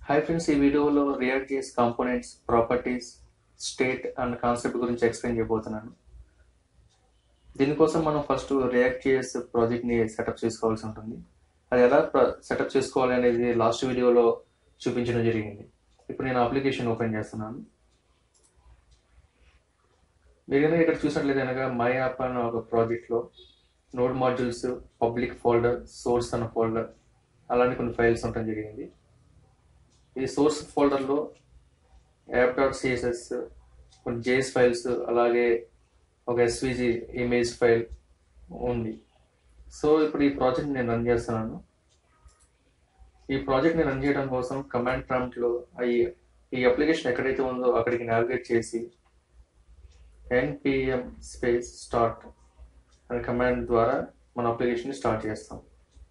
hi friends ఈ వీడియోలో React JS components properties state and concept గురించి ఎక్స్ప్లెయిన్ చేయబోతున్నాను దీనికోసం మనం ఫస్ట్ రియాక్ట్ చేసి ప్రాజెక్ట్ని సెటప్ చేసుకోవాల్సి ఉంటుంది అది ఎలా సెటప్ చేసుకోవాలి అనేది లాస్ట్ వీడియోలో చూపించడం జరిగింది ఇప్పుడు నేను అప్లికేషన్ ఓపెన్ చేస్తున్నాను మీరు కనుక ఇక్కడ చూసినట్లయితే కనుక మై యాప్ అన్న ఒక ప్రాజెక్ట్లో node modules public folder source అన్న ఫోల్డర్ అలాంటి కొన్ని ఫైల్స్ ఉండటం జరిగింది ఈ సోర్స్ ఫోల్డర్లో యాప్ డాట్ సిఎస్ఎస్ కొన్ని జేఎస్ ఫైల్స్ అలాగే ఒక ఎస్విజి ఇమేజ్ ఫైల్ ఉంది సో ఇప్పుడు ఈ ప్రాజెక్ట్ నేను రన్ చేస్తున్నాను ఈ ప్రాజెక్ట్ని రన్ చేయడం కోసం కమాండ్ ప్రాంప్ట్లో ఈ ఈ అప్లికేషన్ ఎక్కడైతే ఉందో అక్కడికి నావిగేట్ చేసి ఎన్పిఎం స్పేస్ స్టార్ట్ అనే కమాండ్ ద్వారా మన అప్లికేషన్ స్టార్ట్ చేస్తాం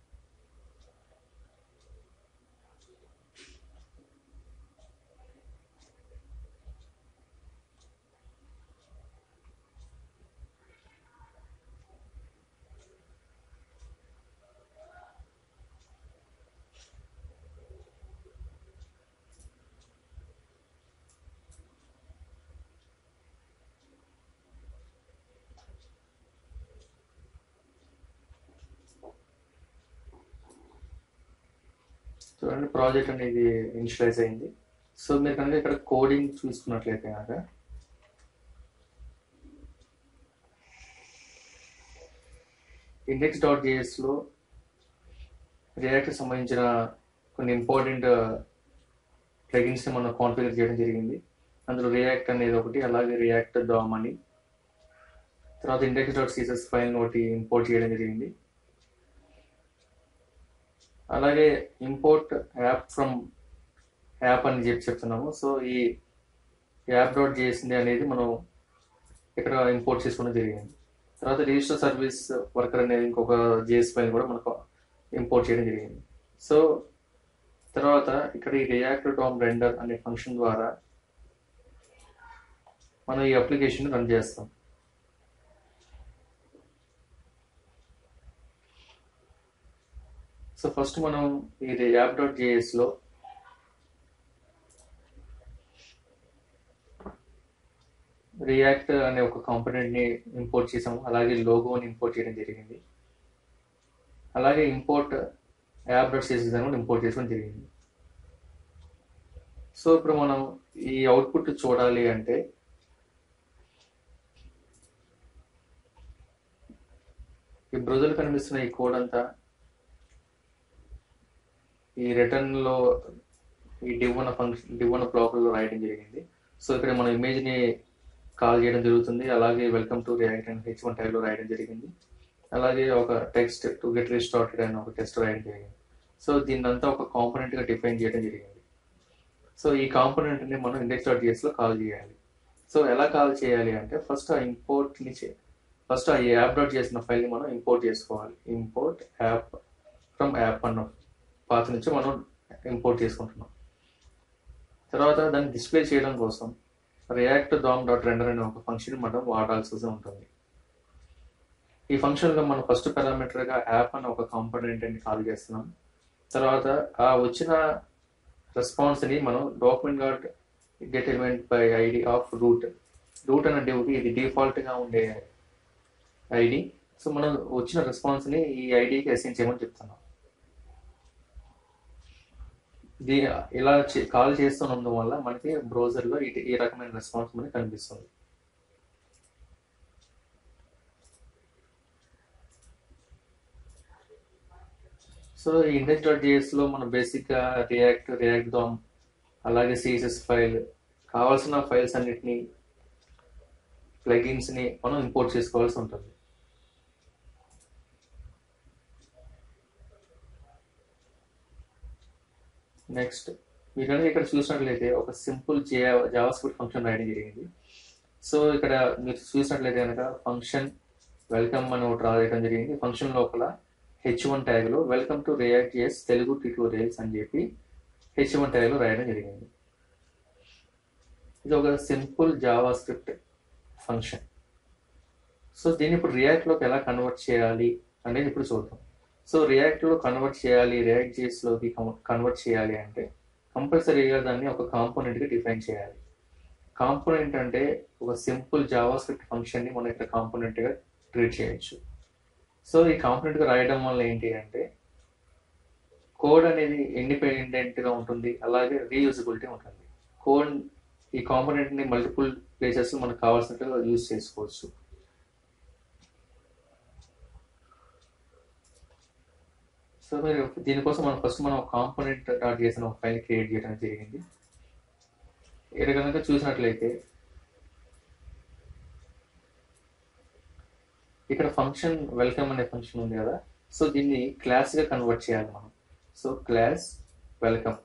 చూడండి ప్రాజెక్ట్ అనేది ఇనిషియలైజ్ అయింది సో మీరు కనుక ఇక్కడ కోడింగ్ చూసుకున్నట్లయితే కనుక ఇండెక్స్ డాట్ జేఎస్లో రియాక్ట్ సంబంధించిన కొన్ని ఇంపార్టెంట్ ప్లగిన్స్ మనం కాన్ఫిగర్ చేయడం జరిగింది అందులో రియాక్ట్ అనేది ఒకటి అలాగే రియాక్ట్ డామ్ అని తర్వాత ఇండెక్స్ డాట్ సిఎస్ఎస్ ఫైల్ ఒకటి ఇంపోర్ట్ చేయడం జరిగింది అలాగే ఇంపోర్ట్ యాప్ ఫ్రమ్ యాప్ అని చెప్పి చెప్తున్నాము సో ఈ యాప్ డాట్ చేసింది అనేది మనం ఇక్కడ ఇంపోర్ట్ చేసుకోవడం జరిగింది తర్వాత రిజిస్టర్ సర్వీస్ వర్కర్ అనేది ఇంకొక జేఎస్ ఫైల్ కూడా మనకు ఇంపోర్ట్ చేయడం జరిగింది సో తర్వాత ఇక్కడ ఈ రియాక్ట్ డామ్ రెండర్ అనే ఫంక్షన్ ద్వారా మనం ఈ అప్లికేషన్ రన్ చేస్తాం సో ఫస్ట్ మనం ఇది యాప్ డాట్ జేఎస్లో రియాక్ట్ అనే ఒక కాంపోనెంట్ని ఇంపోర్ట్ చేసాము అలాగే లోగోని ఇంపోర్ట్ చేయడం జరిగింది అలాగే ఇంపోర్ట్ యాప్ డాట్ సిఎస్ఎస్ అని కూడా ఇంపోర్ట్ చేసుకోవడం జరిగింది సో ఇప్పుడు మనం ఈ అవుట్పుట్ చూడాలి అంటే ఈ బ్రౌజర్ కనిపిస్తున్న ఈ కోడ్ అంతా ఈ రిటర్న్ లో ఈ డివ్ అన్న ఫంక్షన్ డివ్ అన్న బ్లాక్ లో రాయడం జరిగింది సో ఇక్కడ మన ఇమేజ్ ని కాల్ చేయడం జరుగుతుంది అలాగే welcome to React and H one type లో రాయడం జరిగింది అలాగే ఒక టెక్స్ట్ టు గెట్ రిస్టార్టెడ్ అని ఒక టెక్స్ట్ రాయడం జరిగింది సో దీన్నంతా ఒక కాంపోనెంట్ గా డిఫైన్ చేయడం జరిగింది సో ఈ కాంపోనెంట్ ని మనం ఇండెక్స్ డాట్ జిఎస్ లో కాల్ చేయాలి సో ఎలా కాల్ చేయాలి అంటే ఫస్ట్ ఆ ఇంపోర్ట్ ని ఫస్ట్ ఆ యాప్ డాట్ చేసిన ఫైల్ ని మనం ఇంపోర్ట్ చేసుకోవాలి ఇంపోర్ట్ యాప్ ఫ్రమ్ యాప్ అన్న పాత నుంచి మనం ఇంపోర్ట్ చేసుకుంటున్నాం తర్వాత దాన్ని డిస్ప్లే చేయడం కోసం రియాక్ట్ దామ్ డాట్ రెండర్ అనే ఒక ఫంక్షన్ మనం వాడాల్సి ఉంటుంది ఈ ఫంక్షన్లో మనం ఫస్ట్ పారామీటర్గా యాప్ అని ఒక కాంపోనెంట్ అని కాల్ చేస్తున్నాం తర్వాత ఆ వచ్చిన రెస్పాన్స్ని మనం document dot get element by ID of root root అనే డివ్కి ఇది డిఫాల్ట్గా ఉండే ఐడి సో మనం వచ్చిన రెస్పాన్స్ని ఈ ఐడికి అసైన్ చేయమని చెప్తున్నాం దీ ఇలా కాల్ చేస్తున్నందు వల్ల మనకి బ్రౌజర్లో ఈ రకమైన రెస్పాన్స్ మనకి కనిపిస్తుంది సో ఈ ఇండెక్స్ డాట్ డిఎస్లో మనం బేసిక్గా రియాక్ట్ రియాక్ట్ దామ్ అలాగే సిఎస్ఎస్ ఫైల్ కావాల్సిన ఫైల్స్ అన్నిటిని ప్లగిన్స్ని మనం ఇంపోర్ట్ చేసుకోవాల్సి ఉంటుంది నెక్స్ట్ మీరు కనుక ఇక్కడ చూసినట్లయితే ఒక సింపుల్ జావా స్క్రిప్ట్ ఫంక్షన్ రాయడం జరిగింది సో ఇక్కడ మీరు చూసినట్లయితే కనుక ఫంక్షన్ వెల్కమ్ అని ఒకటి రాయడం జరిగింది ఫంక్షన్ లోపల హెచ్ వన్ ట్యాగ్లో welcome to React JS Telugu tutorials అని చెప్పి హెచ్ వన్ ట్యాగ్లో రాయడం జరిగింది ఇది ఒక simple JavaScript function so దీన్ని ఇప్పుడు రియాక్ట్లోకి ఎలా కన్వర్ట్ చేయాలి అనేది ఇప్పుడు చూద్దాం సో రియాక్ట్లో కన్వర్ట్ చేయాలి రియాక్ట్ జేఎస్లోకి కన్వర్ట్ చేయాలి అంటే కంపల్సరీగా దాన్ని ఒక కాంపోనెంట్ గా డిఫైన్ చేయాలి కాంపోనెంట్ అంటే ఒక సింపుల్ జావా స్క్రిప్ట్ ఫంక్షన్ ని మనం ఇక్కడ కాంపోనెంట్ గా ట్రీట్ చేయొచ్చు సో ఈ కాంపోనెంట్ గా రాయడం వల్ల ఏంటి అంటే కోడ్ అనేది ఇండిపెండెంట్ గా ఉంటుంది అలాగే రీయూజబిలిటీ ఉంటుంది కోడ్ ఈ కాంపోనెంట్ ని మల్టిపుల్ ప్లేసెస్ మనకు కావాల్సినట్టుగా యూజ్ చేసుకోవచ్చు సో మీరు దీనికోసం మనం ఫస్ట్ మనం కాంపోనెంట్ డాట్ చేసిన ఒక ఫైల్ క్రియేట్ చేయడం జరిగింది ఇక్కడ కనుక చూసినట్లయితే ఇక్కడ ఫంక్షన్ వెల్కమ్ అనే ఫంక్షన్ ఉంది కదా సో దీన్ని క్లాస్ గా కన్వర్ట్ చేయాలి మనం సో క్లాస్ వెల్కమ్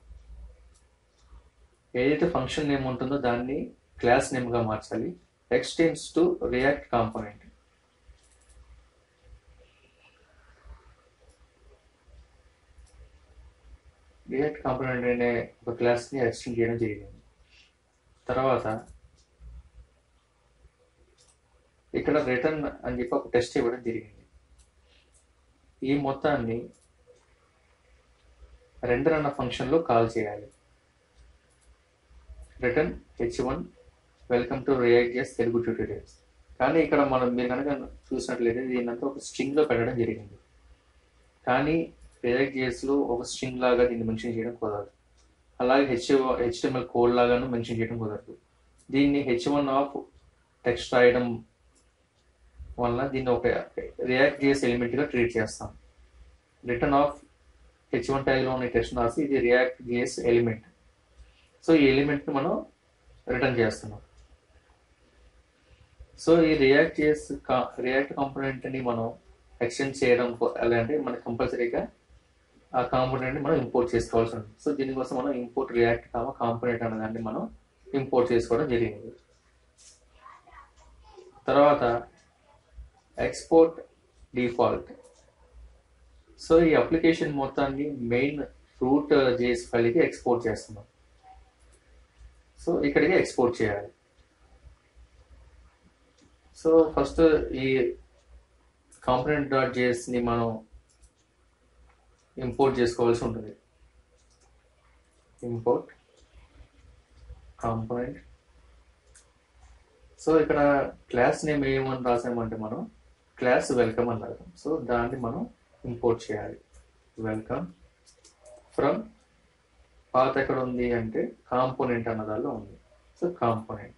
ఏదైతే ఫంక్షన్ నేమ్ ఉంటుందో దాన్ని క్లాస్ నేమ్ గా మార్చాలి extends to React component React component అనే ఒక క్లాస్ ని ఎక్స్టెండ్ చేయడం జరిగింది తర్వాత ఇక్కడ రిటర్న్ అని చెప్పి ఒక టెస్ట్ ఇవ్వడం జరిగింది ఈ మొత్తాన్ని రెండర్ అన్న ఫంక్షన్ లో కాల్ చేయాలి return H one welcome to React JS Telugu tutorials కానీ ఇక్కడ మనం మీరు కనుక చూసినట్లయితే దీనంతా ఒక స్ట్రింగ్ లో పెట్టడం జరిగింది కానీ రియాక్ట్ చేస్ లో ఒక స్ట్రింగ్ లాగా దీన్ని మెన్షన్ చేయడం కుదరదు అలాగే హెచ్ హెచ్టిఎంఎల్ కోడ్ లాగాను మెన్షన్ చేయడం కుదరదు దీన్ని హెచ్ వన్ ఆఫ్ టెక్స్ట్ రాయడం వల్ల దీన్ని ఒక రియాక్ట్ చేస్ ఎలిమెంట్ గా ట్రీట్ చేస్తాం return of H one tag లో ఉన్న టెక్స్ట్ రాసి ఇది రియాక్ట్ చేస్ ఎలిమెంట్ సో ఈ ఎలిమెంట్ ని మనం రిటర్న్ చేస్తున్నాం సో ఈ రియాక్ట్ చేస్ రియాక్ట్ కాంపోనెంట్ ని మనం ఎక్స్టెండ్ చేయడం ఎలా అంటే మనకి కంపల్సరీగా ఆ కాంపోనెంట్ ని మనం ఇంపోర్ట్ చేసుకోవాల్సి ఉంటుంది సో దీనికోసం మనం ఇంపోర్ట్ రియాక్ట్ కామ కాంపోనెంట్ అనే దాన్ని మనం ఇంపోర్ట్ చేసుకోవడం జరిగింది తర్వాత ఎక్స్పోర్ట్ డిఫాల్ట్ సో ఈ అప్లికేషన్ మొత్తాన్ని మెయిన్ రూట్ జేఎస్ ఫైల్కి ఎక్స్పోర్ట్ చేస్తున్నాం సో ఇక్కడికి ఎక్స్పోర్ట్ చేయాలి సో ఫస్ట్ ఈ కాంపోనెంట్ డాట్ జేఎస్ ని మనం ఇంపోర్ట్ చేసుకోవాల్సి ఉంటుంది ఇంపోర్ట్ కాంపోనెంట్ సో ఇక్కడ క్లాస్ నేమ్ ఏమని రాసామంటే మనం క్లాస్ వెల్కమ్ అని రాసాం సో దాన్ని మనం ఇంపోర్ట్ చేయాలి వెల్కమ్ ఫ్రమ్ పాత ఎక్కడ ఉంది అంటే కాంపోనెంట్ అన్న దానిలో ఉంది సో కాంపోనెంట్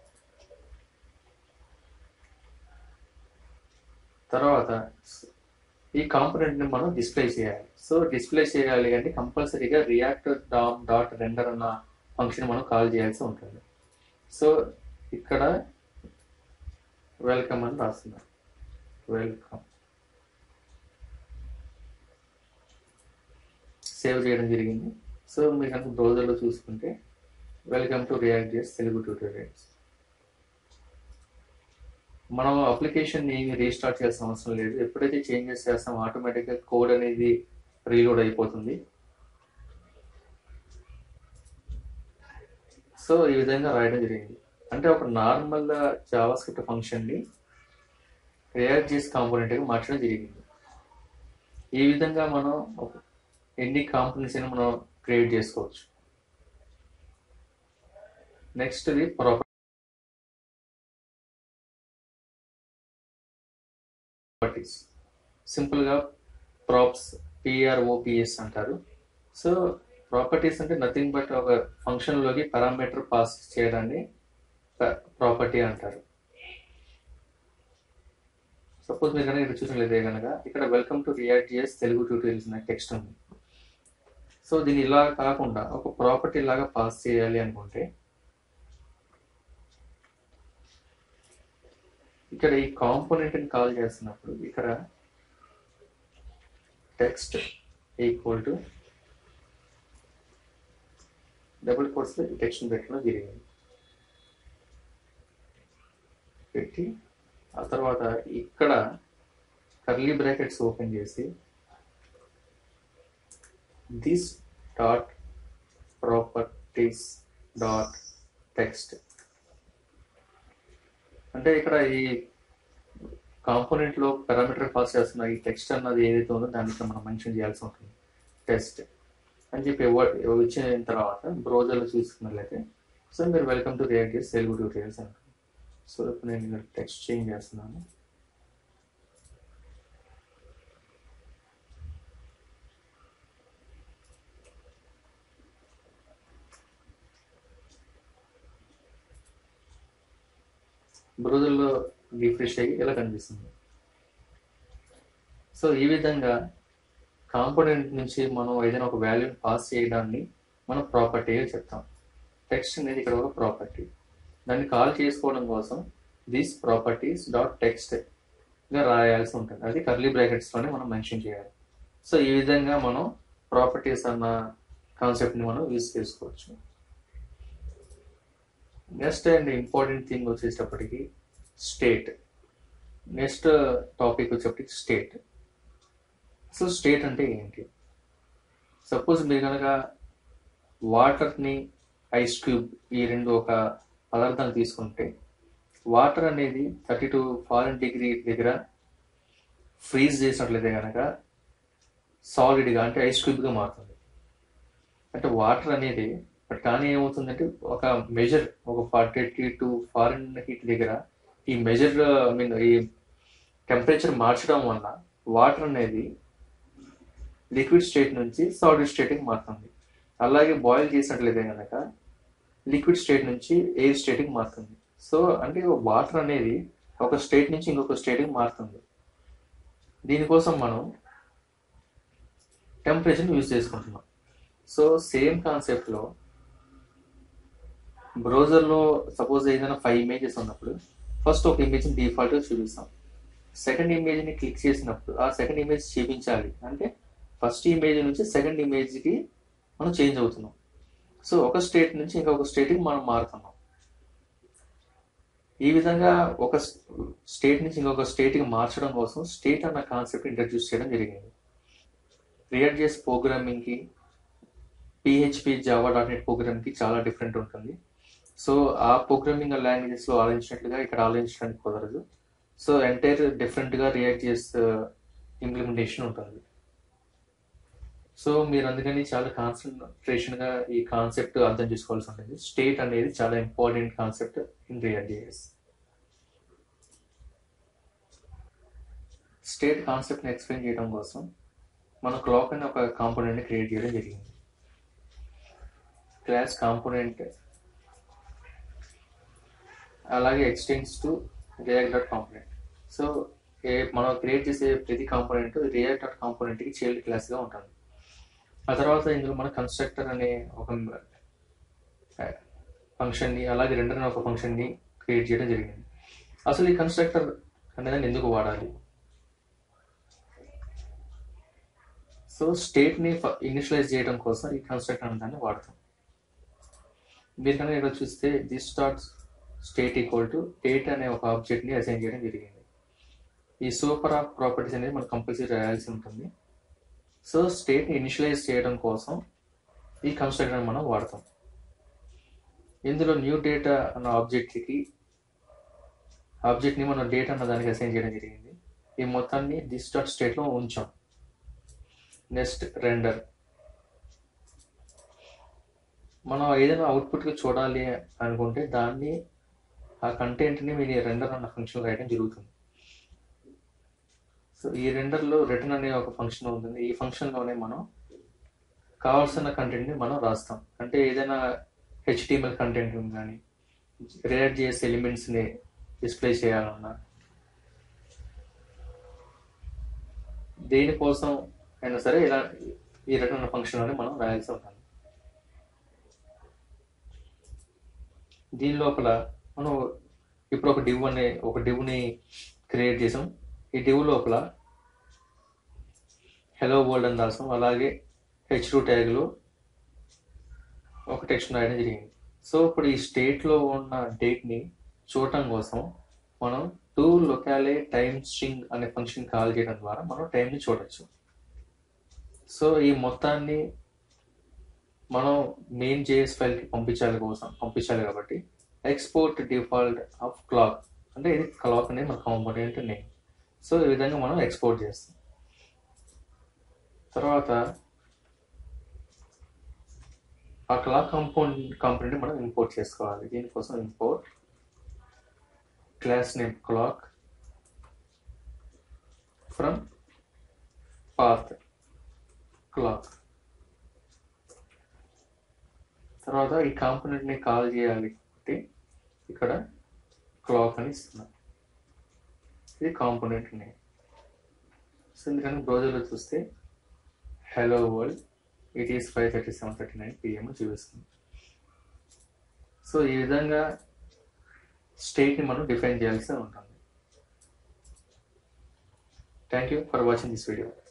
తర్వాత ఈ కాంపోనెంట్ ని మనం డిస్ప్లే చేయాలి సో డిస్ప్లే చేయాలి అంటే కంపల్సరీగా రియాక్ట్ డామ్ డాట్ రెండర్ అన్న ఫంక్షన్ మనం కాల్ చేయాల్సి ఉంటుంది సో ఇక్కడ వెల్కమ్ అని రాస్తున్నాం వెల్కమ్ సేవ్ చేయడం జరిగింది సో మీరు కనుక బ్రౌజర్లో చూసుకుంటే welcome to React JS Telugu tutorials మనం అప్లికేషన్ ఏమి రీస్టార్ట్ చేయాల్సిన అవసరం లేదు ఎప్పుడైతే చేంజెస్ చేస్తాం ఆటోమేటిక్గా కోడ్ అనేది రీలోడ్ అయిపోతుంది సో ఈ విధంగా రాయడం జరిగింది అంటే ఒక నార్మల్ జావా స్క్రిప్ట్ ఫంక్షన్ని రియాక్ట్ చేసి కాంపోనెంట్గా మార్చడం జరిగింది ఈ విధంగా మనం ఒక- ఎన్ని కాంపోనెంట్స్ అయినా మనం క్రియేట్ చేసుకోవచ్చు నెక్స్ట్ ఇది ప్రాపర్టీస్ సింపుల్గా ప్రాప్స్ పిఆర్ఓపిఎస్ అంటారు సో ప్రాపర్టీస్ అంటే నథింగ్ బట్ ఒక ఫంక్షన్లోకి పారామీటర్ పాస్ చేయడాన్ని ప్రాపర్టీ అంటారు సపోజ్ మీరు కనుక ఇక్కడ చూసినట్లయితే కనుక ఇక్కడ welcome to React JS Telugu tutorials అనే టెక్స్ట్ ఉంది సో దీన్ని ఇలా కాకుండా ఒక ప్రాపర్టీ లాగా పాస్ చేయాలి అనుకుంటే ఇక్కడ ఈ కాంపోనెంట్ ని కాల్ చేస్తున్నప్పుడు ఇక్కడ text equal to double quotes text పెట్టడం జరిగింది పెట్టి ఆ తర్వాత ఇక్కడ కర్లీ బ్రాకెట్స్ ఓపెన్ చేసి this dot properties dot text అంటే ఇక్కడ ఈ కాంపోనెంట్ లో పారామీటర్ పాస్ చేస్తున్న ఈ టెక్స్ట్ అన్నది ఏదైతే ఉందో దాన్ని ఇక్కడ మనం మెన్షన్ చేయాల్సి ఉంటుంది టెస్ట్ అని చెప్పి ఇవ్వ- ఇచ్చిన తర్వాత బ్రౌజర్లో చూసుకున్నట్లయితే సో మీరు welcome to React JS Telugu tutorials అంటారు సో ఇప్పుడు నేను ఇక్కడ టెక్స్ట్ చేంజ్ చేస్తున్నాను బ్రౌజర్లో రిఫ్రెష్ అయ్యి ఇలా కనిపిస్తుంది సో ఈ విధంగా కాంపోనెంట్ నుంచి మనం ఏదైనా ఒక వాల్యూని పాస్ చేయడాన్ని మనం ప్రాపర్టీ చెప్తాం టెక్స్ట్ అనేది ఇక్కడ ఒక ప్రాపర్టీ దాన్ని కాల్ చేసుకోవడం కోసం దిస్ ప్రాపర్టీస్ డాట్ టెక్స్ట్ గా రాయాల్సి ఉంటుంది అది కర్లీ బ్రాకెట్స్ లోనే మనం మెన్షన్ చేయాలి సో ఈ విధంగా మనం ప్రాపర్టీస్ అన్న కాన్సెప్ట్ ని మనం యూజ్ చేసుకోవచ్చు నెక్స్ట్ అండ్ ఇంపార్టెంట్ థింగ్ వచ్చేటప్పటికి స్టేట్ నెక్స్ట్ టాపిక్ వచ్చేప్పటికి స్టేట్ సో స్టేట్ అంటే ఏంటి సపోజ్ మీరు కనుక వాటర్ని ఐస్ క్యూబ్ ఈ రెండు ఒక పదార్థాన్ని తీసుకుంటే వాటర్ అనేది థర్టీ టూ ఫారెన్ డిగ్రీ దగ్గర ఫ్రీజ్ చేసినట్లయితే కనుక సాలిడ్గా అంటే ఐస్ క్యూబ్గా మారుతుంది అంటే వాటర్ అనేది బట్ కానీ ఏమవుతుందంటే ఒక మెజర్ ఒక ఫార్టీ టూ ఫారెన్ హీట్ దగ్గర ఈ మెజర్ ఐ మీన్ ఈ టెంపరేచర్ మార్చడం వల్ల వాటర్ అనేది లిక్విడ్ స్టేట్ నుంచి సాలిడ్ స్టేట్కి మారుతుంది అలాగే బాయిల్ చేసినట్లయితే కనుక లిక్విడ్ స్టేట్ నుంచి ఎయిర్ స్టేట్కి మారుతుంది సో అంటే వాటర్ అనేది ఒక స్టేట్ నుంచి ఇంకొక స్టేట్కి మారుతుంది దీనికోసం మనం టెంపరేచర్ని యూజ్ చేసుకుంటున్నాం సో సేమ్ కాన్సెప్ట్లో బ్రౌజర్లో సపోజ్ ఏదైనా ఫైవ్ ఇమేజెస్ ఉన్నప్పుడు ఫస్ట్ ఒక ఇమేజ్ని డిఫాల్ట్గా చూపిస్తాం సెకండ్ ఇమేజ్ని క్లిక్ చేసినప్పుడు ఆ సెకండ్ ఇమేజ్ చూపించాలి అంటే ఫస్ట్ ఇమేజ్ నుంచి సెకండ్ ఇమేజ్కి మనం చేంజ్ అవుతున్నాం సో ఒక స్టేట్ నుంచి ఇంకొక స్టేట్కి మనం మారుతున్నాం ఈ విధంగా ఒక స్టేట్ నుంచి ఇంకొక స్టేట్కి మార్చడం కోసం స్టేట్ అన్న కాన్సెప్ట్ ఇంట్రడ్యూస్ చేయడం జరిగింది రియాక్ట్ చేసి ప్రోగ్రామింగ్కి పిహెచ్పి జావా డాట్ నెట్ ప్రోగ్రామ్కి చాలా డిఫరెంట్ ఉంటుంది సో ఆ ప్రోగ్రామింగ్ లాంగ్వేజెస్లో ఆలోచించినట్లుగా ఇక్కడ ఆలోచించడానికి కుదరదు సో ఎంటైర్ డిఫరెంట్గా రియాక్ట్ చేసే ఇంప్లిమెంటేషన్ ఉంటుంది సో మీరు అందుకని చాలా కాన్సన్ట్రేషన్గా ఈ కాన్సెప్ట్ అర్థం చేసుకోవాల్సి ఉంటుంది స్టేట్ అనేది చాలా ఇంపార్టెంట్ కాన్సెప్ట్ ఇన్ రియల్ డిఎస్ స్టేట్ కాన్సెప్ట్ని ఎక్స్ప్లెయిన్ చేయడం కోసం మన క్లాక్ అనే ఒక కాంపోనెంట్ని క్రియేట్ చేయడం జరిగింది క్లాస్ కాంపోనెంట్ అలాగే extends to React dot component so ఏ మనం క్రియేట్ చేసే ప్రతి కాంపోనెంట్ రియాక్ట్ డాట్ కాంపోనెంట్కి చైల్డ్ క్లాస్గా ఉంటుంది ఆ తర్వాత ఇందులో మన కన్స్ట్రక్టర్ అనే ఒక ఫంక్షన్ని అలాగే రెండర్ అనే ఒక ఫంక్షన్ని క్రియేట్ చేయడం జరిగింది అసలు ఈ కన్స్ట్రక్టర్ అనేదాన్ని ఎందుకు వాడాలి సో స్టేట్ని ఇనిషియలైజ్ చేయడం కోసం ఈ కన్స్ట్రక్టర్ అనే దాన్ని వాడతాం మీరు కనుక ఇక్కడ చూస్తే this dot state equal to date అనే ఒక ఆబ్జెక్ట్ని అసైన్ చేయడం జరిగింది ఈ సూపర్ ఆఫ్ ప్రాపర్టీస్ అనేది మనం కంపల్సరీ రాయాల్సి ఉంటుంది సో స్టేట్ని ఇనిషియలైజ్ చేయడం కోసం ఈ కన్స్ట్రక్టర్ మనం వాడతాం ఇందులో న్యూ డేటా అన్న ఆబ్జెక్ట్కి ఆబ్జెక్ట్ని మనం డేటా అన్న దానికి అసైన్ చేయడం జరిగింది ఈ మొత్తాన్ని దిస్ డాట్ స్టేట్లో ఉంచాం నెక్స్ట్ రెండర్ మనం ఏదైనా అవుట్పుట్గా చూడాలి అనుకుంటే దాన్ని ఆ కంటెంట్ని మీరు రెండర్ అన్న ఫంక్షన్ రాయడం జరుగుతుంది సో ఈ రెండర్లో రిటర్న్ అనే ఒక ఫంక్షన్ ఉంటుంది ఈ ఫంక్షన్లోనే మనం కావాల్సిన కంటెంట్ని మనం రాస్తాం అంటే ఏదైనా హెచ్టిఎంఎల్ కంటెంట్ కానీ రియాక్ట్ చేసే ఎలిమెంట్స్ని డిస్ప్లే చేయాలన్నా దేనికోసం అయినా సరే ఇలా ఈ రిటర్న్ ఫంక్షన్లోనే మనం రాయాల్సి ఉంటుంది దీని లోపల మనం ఇప్పుడు ఒక డివ్ అనే ఒక డివ్ని క్రియేట్ చేసాం ఈ డివ్ లోపల హెలో వరల్డ్ అని రాసాం అలాగే హెచ్ టూ ట్యాగ్లో ఒక టెక్స్ట్ రాయడం జరిగింది సో ఇప్పుడు ఈ స్టేట్లో ఉన్న డేట్ని చూడటం కోసం మనం టూ లొకాలే టైమ్ స్ట్రింగ్ అనే ఫంక్షన్ కాల్ చేయడం ద్వారా మనం టైంని చూడొచ్చు సో ఈ మొత్తాన్ని మనం మెయిన్ జేఎస్ ఫైల్కి పంపించాలి కోసం పంపించాలి కాబట్టి ఎక్స్పోర్ట్ డిఫాల్ట్ ఆఫ్ క్లాక్ అంటే ఇది క్లాక్ అనేది మన కాంపోనెంట్ నేమ్ సో ఈ విధంగా మనం ఎక్స్పోర్ట్ చేస్తాం తర్వాత ఆ క్లాక్ కాంపౌండ్ కాంపోనెంట్ మనం ఇంపోర్ట్ చేసుకోవాలి దీనికోసం import class name clock from path clock తర్వాత ఈ కాంపోనెంట్ని కాల్ చేయాలి కాబట్టి ఇక్కడ క్లాక్ అని ఇస్తున్నాం ఇది కాంపోనెంట్ నేమ్ సో ఎందుకంటే బ్రౌజర్లో చూస్తే hello world it is five thirty seven thirty nine PM చూపిస్తుంది సో ఈ విధంగా స్టేట్ని మనం డిఫైన్ చేయాల్సి ఉంటుంది thank you for watching this video